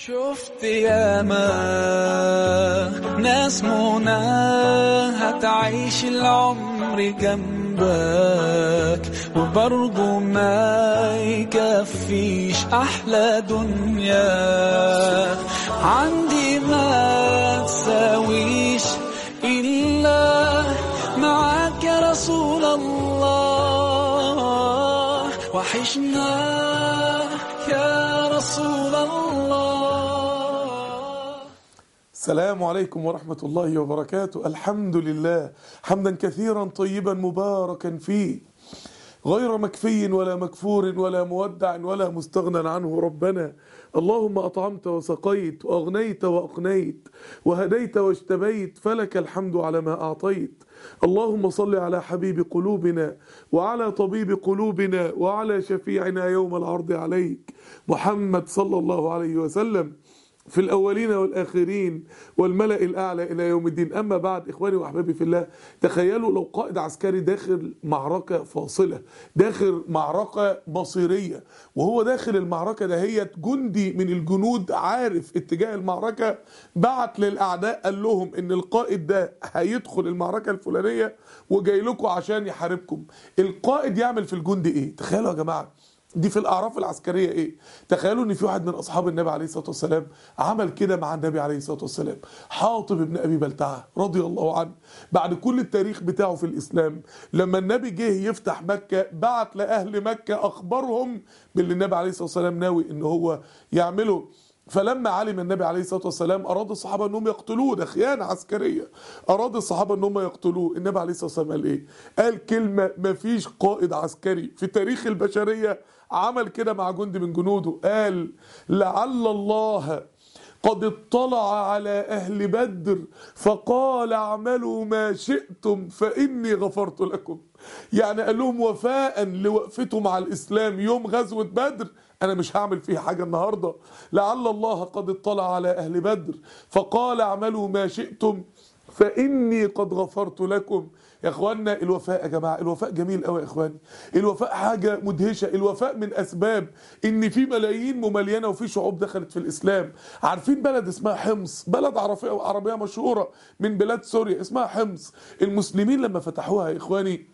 شفت ياما ناس منى هتعيش العمر جنبك وبرضه ما يكفيش أحلى دنيا عندي ما تساويش إلا معاك يا رسول الله وحشنا يا رسول الله السلام عليكم ورحمة الله وبركاته الحمد لله حمدا كثيرا طيبا مباركا فيه غير مكفي ولا مكفور ولا مودع ولا مستغنى عنه ربنا اللهم أطعمت وسقيت وأغنيت وأقنيت وهديت واجتبيت فلك الحمد على ما أعطيت اللهم صل على حبيب قلوبنا وعلى طبيب قلوبنا وعلى شفيعنا يوم العرض عليك محمد صلى الله عليه وسلم في الأولين والآخرين والملأ الأعلى إلى يوم الدين أما بعد إخواني وأحبابي في الله تخيلوا لو قائد عسكري داخل معركة فاصلة داخل معركة مصيرية وهو داخل المعركة دهيت جندي من الجنود عارف اتجاه المعركة بعت للأعداء قال لهم إن القائد ده هيدخل المعركة الفلانية وجاي لكم عشان يحاربكم القائد يعمل في الجندي إيه تخيلوا يا جماعة دي في الاعراف العسكريه ايه تخيلوا ان في واحد من اصحاب النبي عليه الصلاه والسلام عمل كده مع النبي عليه الصلاه والسلام حاطب ابن ابي بلتعه رضي الله عنه بعد كل التاريخ بتاعه في الاسلام لما النبي جه يفتح مكه بعت لاهل مكه اخبرهم باللي النبي عليه الصلاه والسلام ناوي ان هو يعمله فلما علم النبي عليه الصلاه والسلام اراد الصحابه انهم يقتلوه ده خيانه عسكريه اراد الصحابه انهم يقتلوه النبي عليه الصلاه والسلام قال ايه قال كلمه ما فيش قائد عسكري في تاريخ البشريه عمل كده مع جندي من جنوده قال لعل الله قد اطلع على أهل بدر فقال اعملوا ما شئتم فإني غفرت لكم يعني قال لهم وفاء لوقفته مع الإسلام يوم غزوة بدر أنا مش هعمل فيها حاجة النهاردة لعل الله قد اطلع على أهل بدر فقال اعملوا ما شئتم فإني قد غفرت لكم يا اخوانا الوفاء يا جماعه الوفاء جميل قوي يا اخواني الوفاء حاجه مدهشه الوفاء من اسباب ان في ملايين مملينه وفي شعوب دخلت في الاسلام عارفين بلد اسمها حمص بلد عربيه عربيه مشهوره من بلاد سوريا اسمها حمص المسلمين لما فتحوها يا اخواني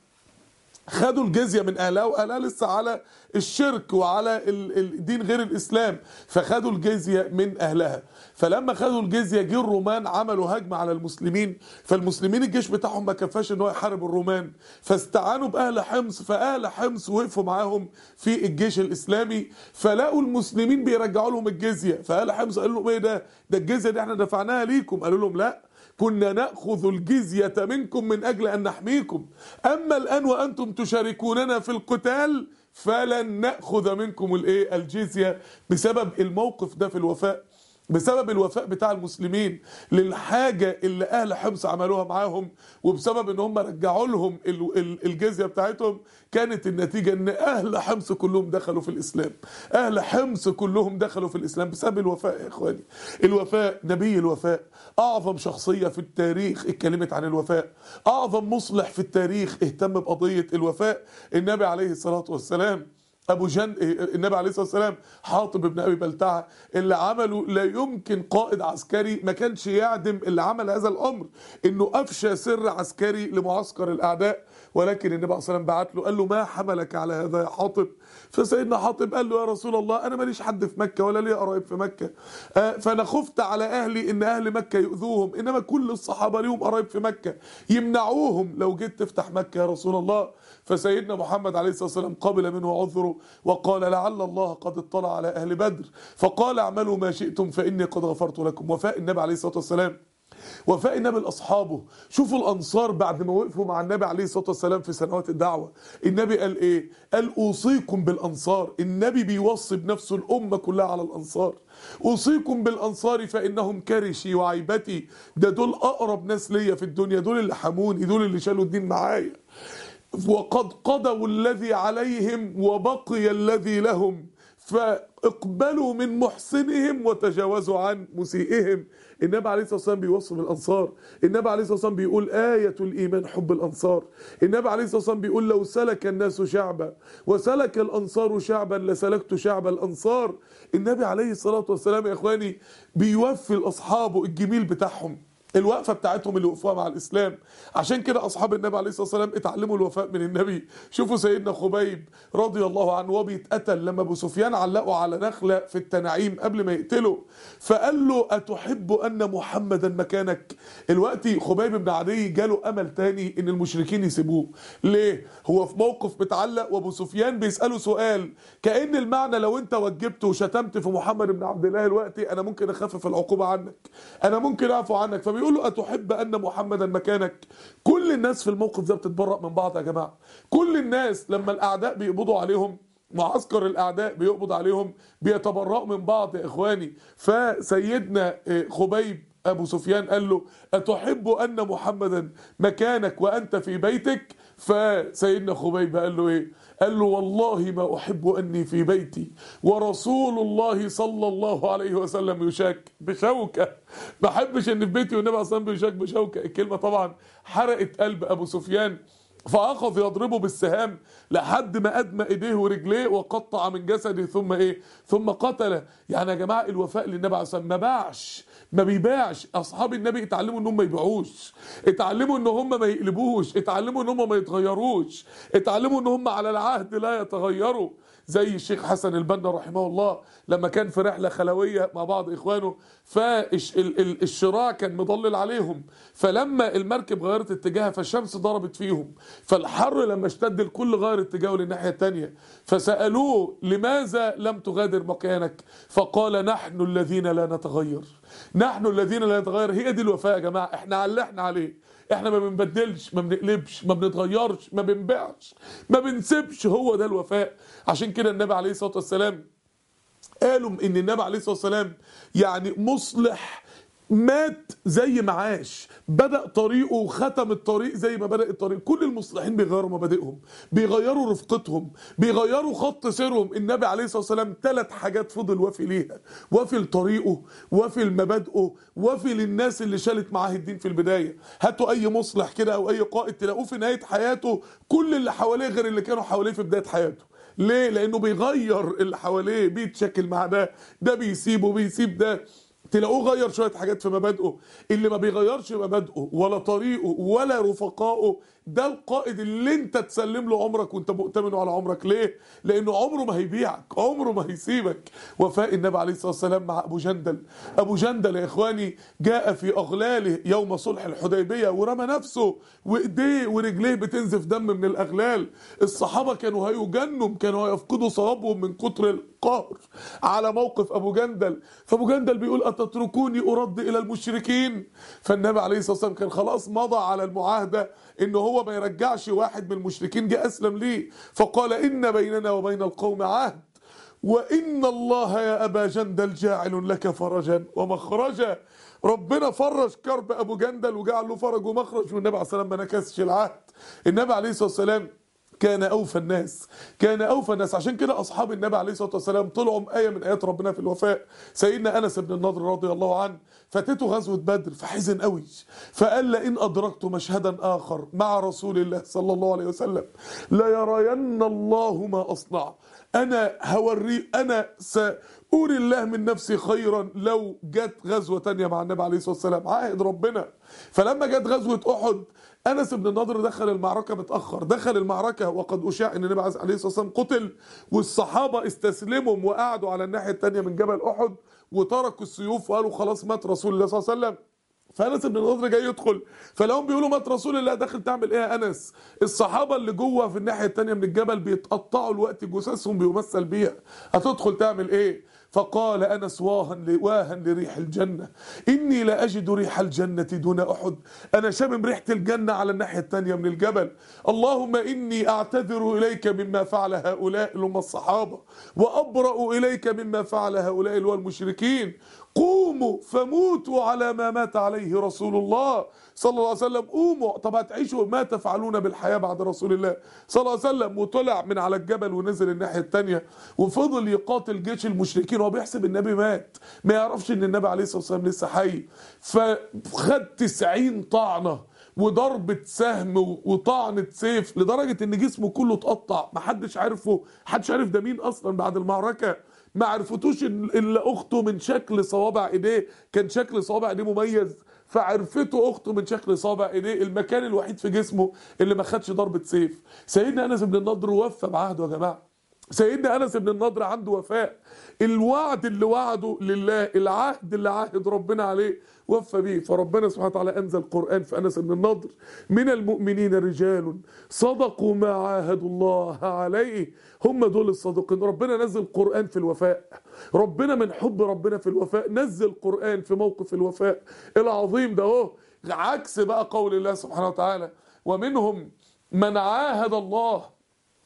خدوا الجزية من أهلها وأهلها لسه على الشرك وعلى الدين غير الإسلام فخدوا الجزية من أهلها فلما خدوا الجزية جه الرومان عملوا هجمة على المسلمين فالمسلمين الجيش بتاعهم ما كفاش ان هو يحارب الرومان فاستعانوا بأهل حمص فأهل حمص وقفوا معاهم في الجيش الإسلامي فلقوا المسلمين بيرجعوا لهم الجزية فأهل حمص قالوا لهم ايه ده ده الجزية دي احنا دفعناها ليكم قالوا لهم لا كنا نأخذ الجزية منكم من أجل أن نحميكم أما الآن وأنتم تشاركوننا في القتال فلن نأخذ منكم الإيه الجزية بسبب الموقف ده في الوفاء بسبب الوفاء بتاع المسلمين للحاجة اللي أهل حمص عملوها معاهم وبسبب ان هم رجعوا لهم الجزية بتاعتهم كانت النتيجة ان أهل حمص كلهم دخلوا في الإسلام أهل حمص كلهم دخلوا في الإسلام بسبب الوفاء يا إخواني الوفاء نبي الوفاء أعظم شخصية في التاريخ اتكلمت عن الوفاء أعظم مصلح في التاريخ اهتم بقضية الوفاء النبي عليه الصلاة والسلام ابو جن النبي عليه الصلاه والسلام حاطب ابن ابي بلتعه اللي عمله لا يمكن قائد عسكري ما كانش يعدم اللي عمل هذا الامر انه افشى سر عسكري لمعسكر الاعداء ولكن النبي عليه الصلاه والسلام بعت له قال له ما حملك على هذا يا حاطب فسيدنا حاطب قال له يا رسول الله انا ماليش حد في مكه ولا لي قرايب في مكه فانا خفت على اهلي ان اهل مكه يؤذوهم انما كل الصحابه ليهم قرايب في مكه يمنعوهم لو جيت تفتح مكه يا رسول الله فسيدنا محمد عليه الصلاه والسلام قبل منه عذره وقال لعل الله قد اطلع على اهل بدر فقال اعملوا ما شئتم فاني قد غفرت لكم وفاء النبي عليه الصلاه والسلام وفاء النبي لاصحابه شوفوا الانصار بعد ما وقفوا مع النبي عليه الصلاه والسلام في سنوات الدعوه النبي قال ايه قال اوصيكم بالانصار النبي بيوصي بنفسه الامه كلها على الانصار اوصيكم بالانصار فانهم كرشي وعيبتي ده دول اقرب ناس ليا في الدنيا دول اللي حموني دول اللي شالوا الدين معايا وقد قضوا الذي عليهم وبقي الذي لهم فاقبلوا من محسنهم وتجاوزوا عن مسيئهم النبي عليه الصلاه والسلام بيوصف الانصار النبي عليه الصلاه والسلام بيقول ايه الايمان حب الانصار النبي عليه الصلاه والسلام بيقول لو سلك الناس شعبا وسلك الانصار شعبا لسلكت شعب الانصار النبي عليه الصلاه والسلام يا اخواني بيوفي لاصحابه الجميل بتاعهم الوقفه بتاعتهم اللي وقفوها مع الاسلام عشان كده اصحاب النبي عليه الصلاه والسلام اتعلموا الوفاء من النبي شوفوا سيدنا خبيب رضي الله عنه وهو بيتقتل لما ابو سفيان علقه على نخله في التنعيم قبل ما يقتله فقال له اتحب ان محمدا مكانك الوقت خبيب بن عدي جاله امل تاني ان المشركين يسيبوه ليه هو في موقف متعلق وابو سفيان بيساله سؤال كان المعنى لو انت وجبت وشتمت في محمد بن عبد الله الوقت انا ممكن اخفف العقوبه عنك انا ممكن اعفو عنك فبيقول له اتحب ان محمدا مكانك كل الناس في الموقف ده بتتبرأ من بعض يا جماعه كل الناس لما الاعداء بيقبضوا عليهم معسكر الاعداء بيقبض عليهم بيتبرأوا من بعض يا اخواني فسيدنا خبيب ابو سفيان قال له اتحب ان محمدا مكانك وانت في بيتك فسيدنا خبيب قال له ايه قال له والله ما احب اني في بيتي ورسول الله صلى الله عليه وسلم يشاك بشوكه ما احبش ان في بيتي والنبي عليه الصلاه والسلام بيشاك بشوكه الكلمه طبعا حرقت قلب ابو سفيان فاخذ يضربه بالسهام لحد ما ادمى ايديه ورجليه وقطع من جسده ثم ايه ثم قتله يعني يا جماعه الوفاء للنبي عليه الصلاه والسلام ما باعش ما بيباعش اصحاب النبي اتعلموا ان هم ما يبيعوش اتعلموا ان هم ما يقلبوش اتعلموا ان هم ما يتغيروش اتعلموا ان هم على العهد لا يتغيروا زي الشيخ حسن البنا رحمه الله لما كان في رحله خلويه مع بعض اخوانه فالشراع كان مضلل عليهم فلما المركب غيرت اتجاهها فالشمس ضربت فيهم فالحر لما اشتد الكل غير اتجاهه للناحيه الثانيه فسالوه لماذا لم تغادر مكانك فقال نحن الذين لا نتغير نحن الذين لا نتغير هي دي الوفاء يا جماعه احنا على اللي احنا عليه احنا ما بنبدلش ما بنقلبش ما بنتغيرش ما بنبيعش ما بنسيبش هو ده الوفاء عشان كده النبي عليه الصلاه والسلام قالوا ان النبي عليه الصلاه والسلام يعني مصلح مات زي ما عاش بدأ طريقه وختم الطريق زي ما بدأ الطريق كل المصلحين بيغيروا مبادئهم بيغيروا رفقتهم بيغيروا خط سيرهم النبي عليه الصلاة والسلام ثلاث حاجات فضل وافي ليها وافي لطريقه وافي لمبادئه وافي للناس اللي شالت معاه الدين في البداية هاتوا أي مصلح كده أو أي قائد تلاقوه في نهاية حياته كل اللي حواليه غير اللي كانوا حواليه في بداية حياته ليه؟ لأنه بيغير اللي حواليه بيتشكل مع ده ده بيسيبه بيسيب ده تلاقوه غير شويه حاجات في مبادئه اللي ما بيغيرش مبادئه ولا طريقه ولا رفقائه ده القائد اللي انت تسلم له عمرك وانت مؤتمن على عمرك ليه لانه عمره ما هيبيعك عمره ما هيسيبك وفاء النبي عليه الصلاه والسلام مع ابو جندل ابو جندل يا اخواني جاء في اغلاله يوم صلح الحديبيه ورمى نفسه وايديه ورجليه بتنزف دم من الاغلال الصحابه كانوا هيجنوا كانوا هيفقدوا صوابهم من كتر القهر على موقف ابو جندل فابو جندل بيقول اتتركوني ارد الى المشركين فالنبي عليه الصلاه والسلام كان خلاص مضى على المعاهده ان هو ما يرجعش واحد من المشركين جه اسلم ليه فقال ان بيننا وبين القوم عهد وان الله يا ابا جندل جاعل لك فرجا ومخرجا ربنا فرج كرب ابو جندل وجعل له فرج ومخرج والنبي عليه الصلاه والسلام ما نكسش العهد النبي عليه الصلاه والسلام كان اوفى الناس كان اوفى الناس عشان كده اصحاب النبي عليه الصلاه والسلام طلعوا ايه من ايات ربنا في الوفاء سيدنا انس بن النضر رضي الله عنه فاتته غزوه بدر فحزن قوي فقال لئن ادركت مشهدا اخر مع رسول الله صلى الله عليه وسلم ليرين الله ما اصنع انا هوري انا سأري الله من نفسي خيرا لو جت غزوه تانية مع النبي عليه الصلاه والسلام عاهد ربنا فلما جت غزوه احد انس بن النضر دخل المعركه متاخر دخل المعركه وقد اشاع ان النبي عليه الصلاه والسلام قتل والصحابه استسلموا وقعدوا على الناحيه الثانيه من جبل احد وتركوا السيوف وقالوا خلاص مات رسول الله صلى الله عليه وسلم فانس بن النضر جاي يدخل فلهم بيقولوا مات رسول الله داخل تعمل ايه يا انس الصحابه اللي جوه في الناحيه الثانيه من الجبل بيتقطعوا الوقت جثثهم بيمثل بيها هتدخل تعمل ايه فقال انس واها واها لريح الجنه اني لا اجد ريح الجنه دون احد انا شامم ريحه الجنه على الناحيه الثانيه من الجبل اللهم اني اعتذر اليك مما فعل هؤلاء اللي هم الصحابه وابرا اليك مما فعل هؤلاء اللي هو المشركين قوموا فموتوا على ما مات عليه رسول الله صلى الله عليه وسلم قوموا طب هتعيشوا ما تفعلون بالحياة بعد رسول الله صلى الله عليه وسلم وطلع من على الجبل ونزل الناحية التانية وفضل يقاتل جيش المشركين وهو بيحسب النبي مات ما يعرفش ان النبي عليه الصلاة والسلام لسه حي فخد 90 طعنة وضربة سهم وطعنة سيف لدرجة ان جسمه كله اتقطع محدش عرفه محدش عرف ده مين اصلا بعد المعركة ما عرفتوش الا اخته من شكل صوابع ايديه كان شكل صوابع ايديه مميز فعرفته اخته من شكل صابع ايديه المكان الوحيد في جسمه اللي ما خدش ضربه سيف سيدنا انس بن النضر وفى بعهده يا جماعه سيدنا انس بن النضر عنده وفاء الوعد اللي وعده لله العهد اللي عهد ربنا عليه وفى بيه فربنا سبحانه وتعالى انزل قران في انس بن النضر من المؤمنين رجال صدقوا ما عاهدوا الله عليه هم دول الصادقين ربنا نزل قران في الوفاء ربنا من حب ربنا في الوفاء نزل قران في موقف الوفاء العظيم ده اهو عكس بقى قول الله سبحانه وتعالى ومنهم من عاهد الله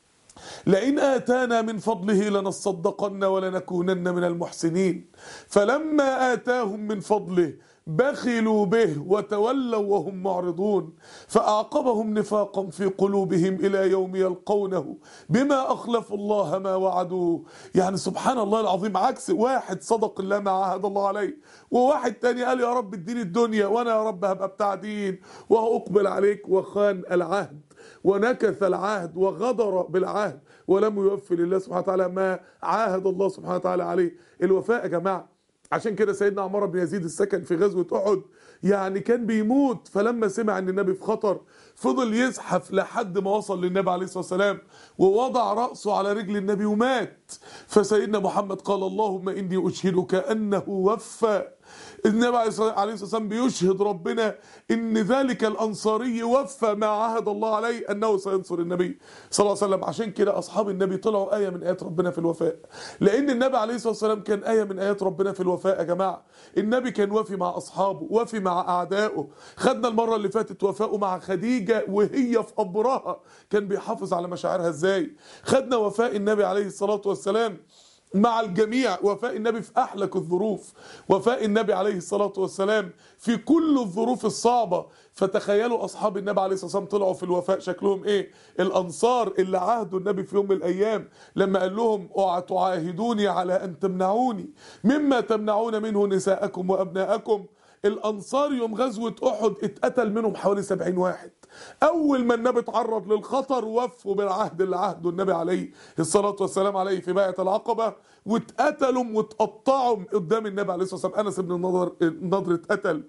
لئن آتانا من فضله لنصدقن ولنكونن من المحسنين فلما آتاهم من فضله بخلوا به وتولوا وهم معرضون فأعقبهم نفاقا في قلوبهم إلى يوم يلقونه بما أخلفوا الله ما وعدوه يعني سبحان الله العظيم عكس واحد صدق الله ما عهد الله عليه وواحد تاني قال يا رب اديني الدنيا وأنا يا رب هبقى بتاع دين وأقبل عليك وخان العهد ونكث العهد وغدر بالعهد ولم يوفي لله سبحانه وتعالى ما عاهد الله سبحانه وتعالى عليه الوفاء يا جماعه عشان كده سيدنا عمار بن يزيد السكن في غزوه احد يعني كان بيموت فلما سمع ان النبي في خطر فضل يزحف لحد ما وصل للنبي عليه الصلاه والسلام ووضع راسه على رجل النبي ومات فسيدنا محمد قال اللهم اني اشهدك انه وفى النبي عليه الصلاه والسلام بيشهد ربنا ان ذلك الانصاري وفى ما عهد الله عليه انه سينصر النبي صلى الله عليه وسلم عشان كده اصحاب النبي طلعوا ايه من ايات ربنا في الوفاء لان النبي عليه الصلاه والسلام كان ايه من ايات ربنا في الوفاء يا جماعه النبي كان وافي مع اصحابه وافي مع اعدائه خدنا المره اللي فاتت وفاءه مع خديجه وهي في قبرها كان بيحافظ على مشاعرها ازاي خدنا وفاء النبي عليه الصلاه والسلام مع الجميع وفاء النبي في احلك الظروف وفاء النبي عليه الصلاه والسلام في كل الظروف الصعبه فتخيلوا اصحاب النبي عليه الصلاه والسلام طلعوا في الوفاء شكلهم ايه الانصار اللي عاهدوا النبي في يوم من الايام لما قال لهم اوعى تعاهدوني على ان تمنعوني مما تمنعون منه نساءكم وابناءكم الانصار يوم غزوه احد اتقتل منهم حوالي 70 واحد اول ما النبي اتعرض للخطر وفوا بالعهد اللي عهده النبي عليه الصلاه والسلام عليه في بيعه العقبه واتقتلوا واتقطعوا قدام النبي عليه الصلاه والسلام انس بن النضر النضر اتقتل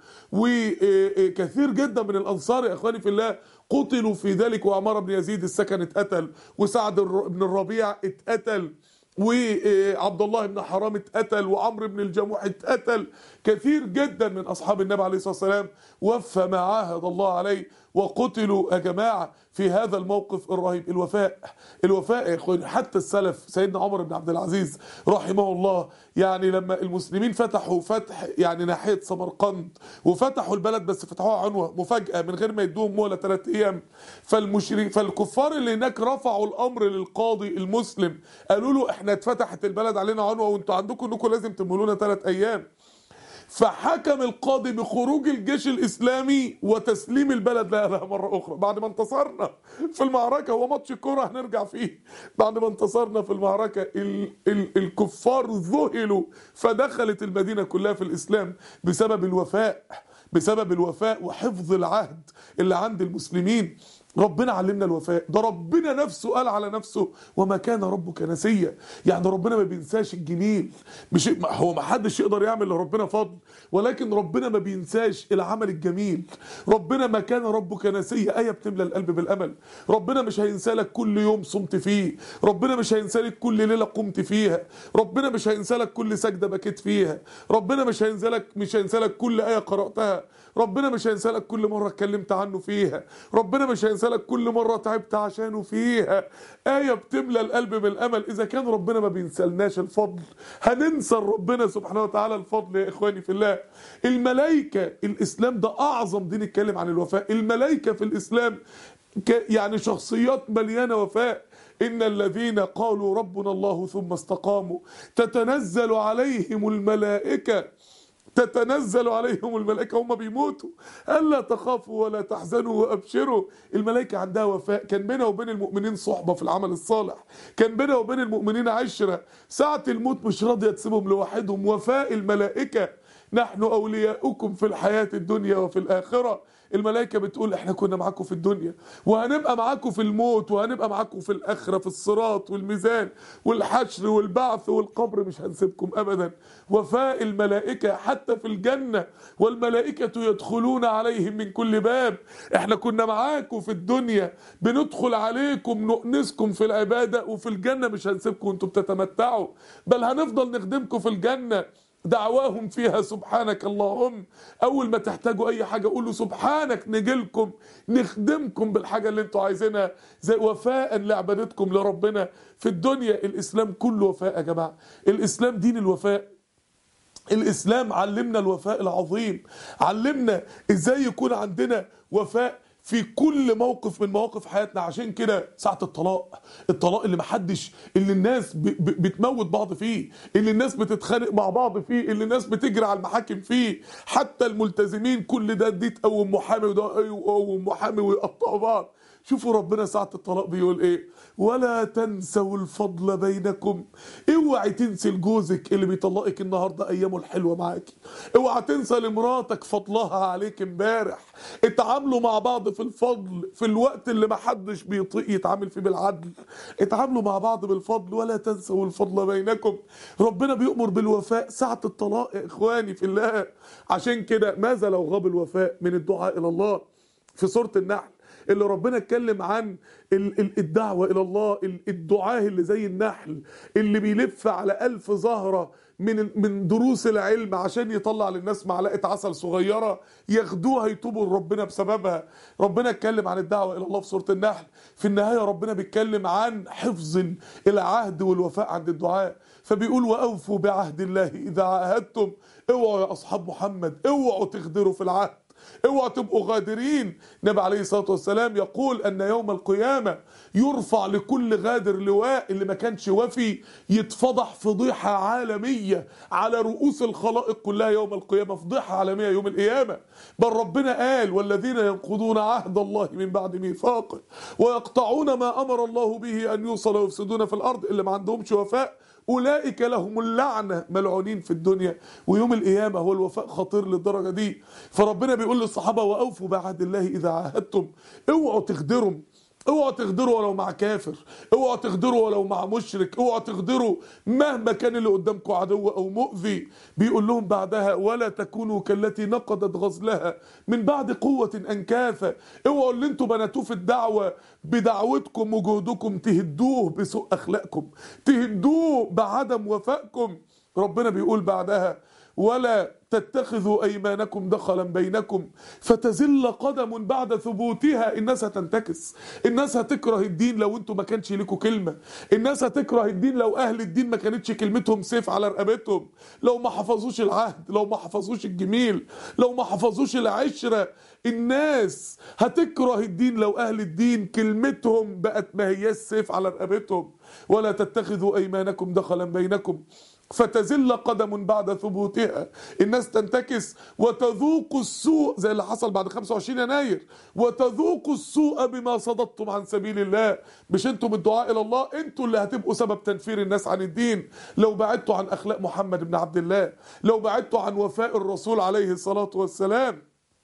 وكثير جدا من الانصار يا اخواني في الله قتلوا في ذلك وعمار بن يزيد السكن اتقتل وسعد بن الربيع اتقتل وعبد الله بن حرام اتقتل وعمرو بن الجموح اتقتل كثير جدا من اصحاب النبي عليه الصلاه والسلام وفى ما عاهد الله عليه وقتلوا يا جماعه في هذا الموقف الرهيب الوفاء الوفاء يا اخواني حتى السلف سيدنا عمر بن عبد العزيز رحمه الله يعني لما المسلمين فتحوا فتح يعني ناحيه سمرقند وفتحوا البلد بس فتحوها عنوه مفاجاه من غير ما يدوهم مهله ثلاث ايام فالمشرك فالكفار اللي هناك رفعوا الامر للقاضي المسلم قالوا له احنا اتفتحت البلد علينا عنوه وانتوا عندكم انكم لازم تمهلوا لنا ثلاث ايام فحكم القاضي بخروج الجيش الاسلامي وتسليم البلد لها مره اخرى بعد ما انتصرنا في المعركه هو ماتش كوره هنرجع فيه بعد ما انتصرنا في المعركه ال ال الكفار ذهلوا فدخلت المدينه كلها في الاسلام بسبب الوفاء بسبب الوفاء وحفظ العهد اللي عند المسلمين ربنا علمنا الوفاء ده ربنا نفسه قال على نفسه وما كان ربك نسيا يعني ربنا ما بينساش الجميل مش هو ما حدش يقدر يعمل لربنا فضل ولكن ربنا ما بينساش العمل الجميل ربنا ما كان ربك نسيا آية بتملى القلب بالأمل ربنا مش هينسى لك كل يوم صمت فيه ربنا مش هينسى لك كل ليلة قمت فيها ربنا مش هينسى لك كل سجدة بكيت فيها ربنا مش هينسى لك مش هينسى لك كل آية قرأتها ربنا مش هينسى لك كل مرة اتكلمت عنه فيها ربنا مش هينسى لك كل مرة تعبت عشانه فيها آية بتملى القلب بالأمل إذا كان ربنا ما بينسلناش الفضل هننسى ربنا سبحانه وتعالى الفضل يا إخواني في الله الملائكة الإسلام ده أعظم دين يتكلم عن الوفاء الملائكة في الإسلام يعني شخصيات مليانة وفاء إن الذين قالوا ربنا الله ثم استقاموا تتنزل عليهم الملائكة تتنزل عليهم الملائكة هم بيموتوا ألا تخافوا ولا تحزنوا وأبشروا الملائكة عندها وفاء كان بينها وبين المؤمنين صحبة في العمل الصالح كان بينها وبين المؤمنين عشرة ساعة الموت مش راضية تسيبهم لوحدهم وفاء الملائكة نحن أولياؤكم في الحياة الدنيا وفي الآخرة الملائكة بتقول احنا كنا معاكم في الدنيا وهنبقى معاكم في الموت وهنبقى معاكم في الآخرة في الصراط والميزان والحشر والبعث والقبر مش هنسيبكم أبدا وفاء الملائكة حتى في الجنة والملائكة يدخلون عليهم من كل باب احنا كنا معاكم في الدنيا بندخل عليكم نؤنسكم في العبادة وفي الجنة مش هنسيبكم وانتم بتتمتعوا بل هنفضل نخدمكم في الجنة دعواهم فيها سبحانك اللهم اول ما تحتاجوا اي حاجه قولوا سبحانك نجيلكم نخدمكم بالحاجه اللي انتوا عايزينها زي وفاء لعبادتكم لربنا في الدنيا الاسلام كله وفاء يا جماعه الاسلام دين الوفاء الاسلام علمنا الوفاء العظيم علمنا ازاي يكون عندنا وفاء في كل موقف من مواقف حياتنا عشان كده ساعة الطلاق الطلاق اللي محدش اللي الناس ب ب بتموت بعض فيه اللي الناس بتتخانق مع بعض فيه اللي الناس بتجري على المحاكم فيه حتى الملتزمين كل ده دي تقوم محامي وده يقوم محامي ويقطعوا بعض شوفوا ربنا ساعة الطلاق بيقول ايه ولا تنسوا الفضل بينكم اوعي تنسي لجوزك اللي بيطلقك النهارده ايامه الحلوه معاكي اوعي تنسى لمراتك فضلها عليك امبارح اتعاملوا مع بعض في الفضل في الوقت اللي محدش بيطيق يتعامل فيه بالعدل اتعاملوا مع بعض بالفضل ولا تنسوا الفضل بينكم ربنا بيأمر بالوفاء ساعة الطلاق يا اخواني في الله عشان كده ماذا لو غاب الوفاء من الدعاء الى الله في سورة النحل اللي ربنا اتكلم عن الدعوة إلى الله الدعاء اللي زي النحل اللي بيلف على ألف زهرة من من دروس العلم عشان يطلع للناس معلقة عسل صغيرة ياخدوها يتوبوا لربنا بسببها ربنا اتكلم عن الدعوة إلى الله في سورة النحل في النهاية ربنا بيتكلم عن حفظ العهد والوفاء عند الدعاء فبيقول وأوفوا بعهد الله إذا عاهدتم اوعوا يا أصحاب محمد اوعوا تغدروا في العهد اوعوا تبقوا غادرين النبي عليه الصلاه والسلام يقول ان يوم القيامه يرفع لكل غادر لواء اللي ما كانش وفي يتفضح فضيحه عالميه على رؤوس الخلائق كلها يوم القيامه فضيحه عالميه يوم القيامه بل ربنا قال والذين ينقضون عهد الله من بعد ميثاقه ويقطعون ما امر الله به ان يوصل ويفسدون في الارض اللي ما عندهمش وفاء أولئك لهم اللعنة ملعونين في الدنيا ويوم القيامة هو الوفاء خطير للدرجة دي فربنا بيقول للصحابة وأوفوا بعهد الله إذا عاهدتم اوعوا تغدروا اوعوا تغدروا ولو مع كافر اوعوا تغدروا ولو مع مشرك اوعوا تغدروا مهما كان اللي قدامكم عدو او مؤذي بيقول لهم بعدها ولا تكونوا كالتي نقضت غزلها من بعد قوة انكاثا اوعوا اللي انتوا بناتوه في الدعوة بدعوتكم وجهدكم تهدوه بسوء اخلاقكم تهدوه بعدم وفائكم ربنا بيقول بعدها ولا تتخذوا ايمانكم دخلا بينكم فتزل قدم بعد ثبوتها الناس هتنتكس الناس هتكره الدين لو انتوا ما كانش ليكوا كلمه الناس هتكره الدين لو اهل الدين ما كانتش كلمتهم سيف على رقبتهم لو ما حفظوش العهد لو ما حفظوش الجميل لو ما حفظوش العشره الناس هتكره الدين لو اهل الدين كلمتهم بقت ما هياش سيف على رقبتهم ولا تتخذوا ايمانكم دخلا بينكم فتزل قدم بعد ثبوتها الناس تنتكس وتذوق السوء زي اللي حصل بعد 25 يناير وتذوق السوء بما صددتم عن سبيل الله مش انتم الدعاء الى الله انتوا اللي هتبقوا سبب تنفير الناس عن الدين لو بعدتوا عن اخلاق محمد بن عبد الله لو بعدتوا عن وفاء الرسول عليه الصلاه والسلام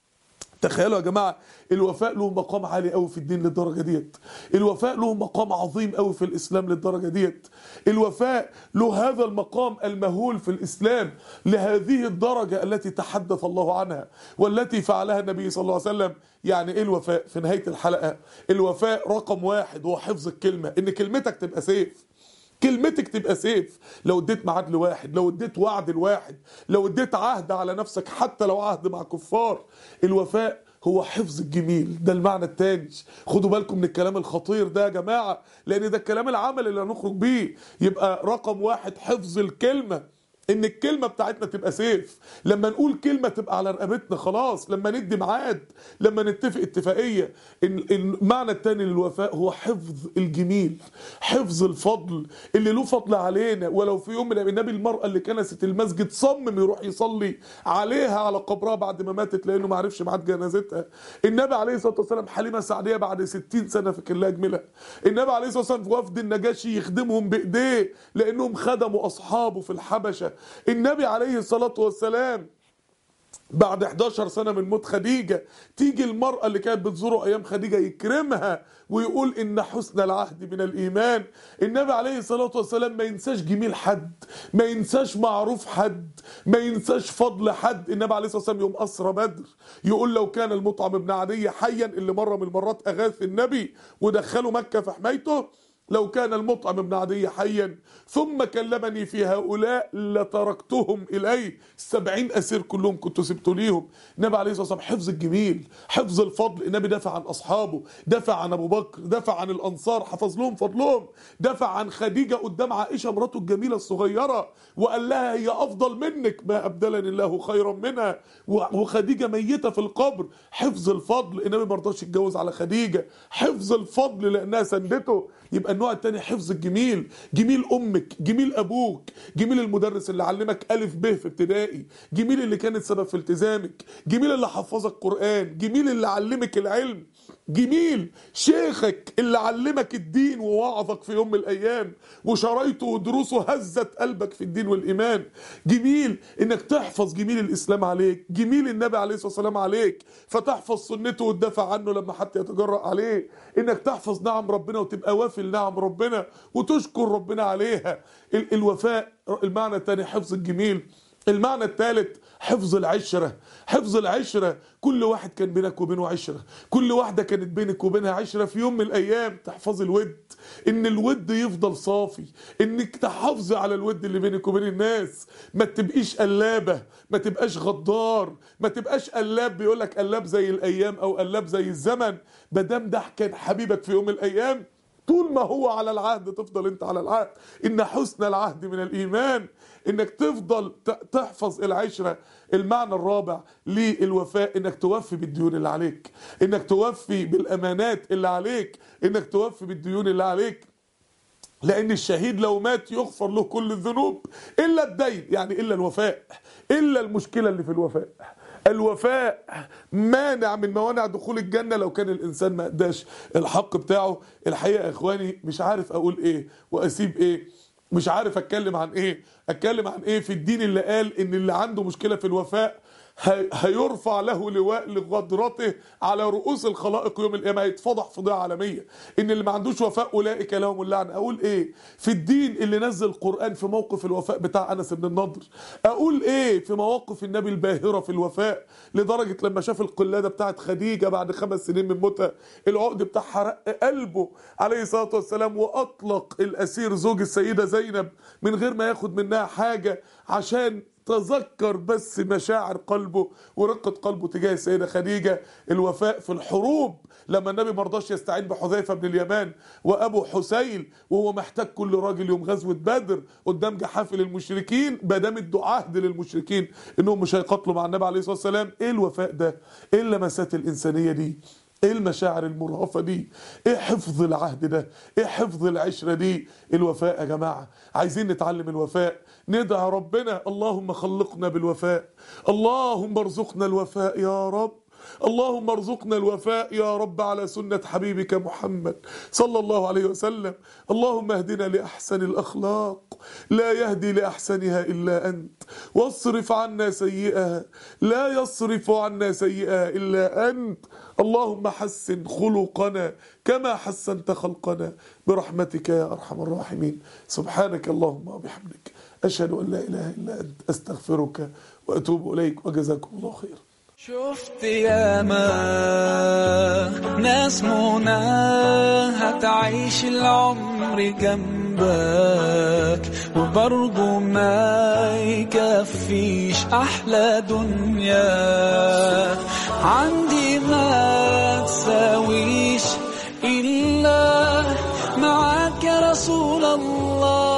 تخيلوا يا جماعه الوفاء له مقام عالي قوي في الدين للدرجه ديت الوفاء له مقام عظيم قوي في الاسلام للدرجه ديت الوفاء له هذا المقام المهول في الاسلام لهذه الدرجه التي تحدث الله عنها والتي فعلها النبي صلى الله عليه وسلم يعني ايه الوفاء في نهايه الحلقه الوفاء رقم واحد هو حفظ الكلمه ان كلمتك تبقى سيف كلمتك تبقى سيف لو اديت ميعاد لواحد لو اديت وعد لواحد لو اديت عهد على نفسك حتى لو عهد مع كفار الوفاء هو حفظ الجميل ده المعنى التاني خدوا بالكم من الكلام الخطير ده يا جماعة لان ده الكلام العمل اللي هنخرج بيه يبقى رقم واحد حفظ الكلمة ان الكلمه بتاعتنا تبقى سيف لما نقول كلمه تبقى على رقبتنا خلاص لما ندي ميعاد لما نتفق اتفاقيه ال- المعنى الثاني للوفاء هو حفظ الجميل حفظ الفضل اللي له فضل علينا ولو في يوم من الأيام النبي المراه اللي كنست المسجد صمم يروح يصلي عليها على قبرها بعد ما ماتت لانه ما عرفش ميعاد جنازتها النبي عليه الصلاه والسلام حليمه سعديه بعد 60 سنه فكر لها جميلها النبي عليه الصلاه والسلام في وفد النجاشي يخدمهم بايديه لانهم خدموا اصحابه في الحبشه النبي عليه الصلاه والسلام بعد 11 سنة من موت خديجة تيجي المرأة اللي كانت بتزوره أيام خديجة يكرمها ويقول إن حسن العهد من الإيمان النبي عليه الصلاة والسلام ما ينساش جميل حد ما ينساش معروف حد ما ينساش فضل حد النبي عليه الصلاة والسلام يوم أسرى بدر يقول لو كان المطعم بن عدي حيا اللي مرة من المرات أغاث النبي ودخله مكة في حمايته لو كان المطعم بن عدي حيا ثم كلمني في هؤلاء لتركتهم إليه السبعين أسير كلهم كنت سبت ليهم النبي عليه الصلاة والسلام حفظ الجميل حفظ الفضل النبي دافع عن أصحابه دافع عن أبو بكر دافع عن الأنصار حفظ لهم فضلهم دافع عن خديجة قدام عائشة مراته الجميلة الصغيرة وقال لها هي أفضل منك ما أبدلني الله خيرا منها وخديجة ميتة في القبر حفظ الفضل النبي ما رضاش يتجوز على خديجة حفظ الفضل لأنها سندته يبقى النوع الثاني حفظ الجميل جميل امك جميل ابوك جميل المدرس اللي علمك الف ب في ابتدائي جميل اللي كانت سبب في التزامك جميل اللي حفظك قران جميل اللي علمك العلم جميل شيخك اللي علمك الدين ووعظك في يوم من الايام وشرايطه ودروسه هزت قلبك في الدين والايمان جميل انك تحفظ جميل الاسلام عليك جميل النبي عليه الصلاه والسلام عليك فتحفظ سنته وتدافع عنه لما حد يتجرأ عليه انك تحفظ نعم ربنا وتبقى وافي لنعم ربنا وتشكر ربنا عليها ال- الوفاء المعنى الثاني حفظ الجميل المعنى الثالث حفظ العشرة حفظ العشرة كل واحد كان بينك وبينه عشرة كل واحدة كانت بينك وبينها عشرة في يوم من الأيام تحفظ الود إن الود يفضل صافي إنك تحافظي على الود اللي بينك وبين الناس ما تبقيش قلابة ما تبقاش غدار ما تبقاش قلاب بيقولك قلاب زي الأيام أو قلاب زي الزمن مادام ده كان حبيبك في يوم من الأيام طول ما هو على العهد تفضل انت على العهد ان حسن العهد من الايمان انك تفضل ت- تحفظ العشره المعنى الرابع للوفاء انك توفي بالديون اللي عليك انك توفي بالامانات اللي عليك انك توفي بالديون اللي عليك لان الشهيد لو مات يغفر له كل الذنوب الا الدين يعني الا الوفاء الا المشكله اللي في الوفاء الوفاء مانع من موانع دخول الجنه لو كان الانسان ما اداش الحق بتاعه الحقيقه يا اخواني مش عارف اقول ايه واسيب ايه مش عارف اتكلم عن ايه اتكلم عن ايه في الدين اللي قال ان اللي عنده مشكله في الوفاء هي- هيرفع له لواء لغدرته على رؤوس الخلائق يوم القيامه هيتفضح فضيحه عالميه ان اللي ما عندوش وفاء اولئك لهم اللعنه اقول ايه في الدين اللي نزل القران في موقف الوفاء بتاع انس بن النضر اقول ايه في مواقف النبي الباهره في الوفاء لدرجه لما شاف القلاده بتاعت خديجه بعد خمس سنين من موتها العقد بتاعها رق قلبه عليه الصلاه والسلام واطلق الاسير زوج السيده زينب من غير ما ياخد منها حاجه عشان تذكر بس مشاعر قلبه ورقة قلبه تجاه السيدة خديجة الوفاء في الحروب لما النبي مرضاش يستعين بحذيفة بن اليمان وأبو حسين وهو محتاج كل راجل يوم غزوة بدر قدام جحافل المشركين بدام ادوا عهد للمشركين انهم مش هيقاتلوا مع النبي عليه الصلاة والسلام ايه الوفاء ده ايه اللمسات الإنسانية دي ايه المشاعر المرهفة دي ايه حفظ العهد ده ايه حفظ العشرة دي الوفاء يا جماعة عايزين نتعلم الوفاء ندعي ربنا اللهم خلقنا بالوفاء اللهم ارزقنا الوفاء يا رب اللهم ارزقنا الوفاء يا رب على سنة حبيبك محمد صلى الله عليه وسلم اللهم اهدنا لأحسن الأخلاق لا يهدي لأحسنها إلا أنت واصرف عنا سيئها لا يصرف عنا سيئها إلا أنت اللهم حسن خلقنا كما حسنت خلقنا برحمتك يا أرحم الراحمين سبحانك اللهم وبحمدك أشهد أن لا إله إلا أنت أستغفرك وأتوب إليك وجزاكم الله خيرا شفت ياما ناس منى هتعيش العمر جنبك وبرضه ما يكفيش احلى دنيا عندي ما تساويش الا معاك يا رسول الله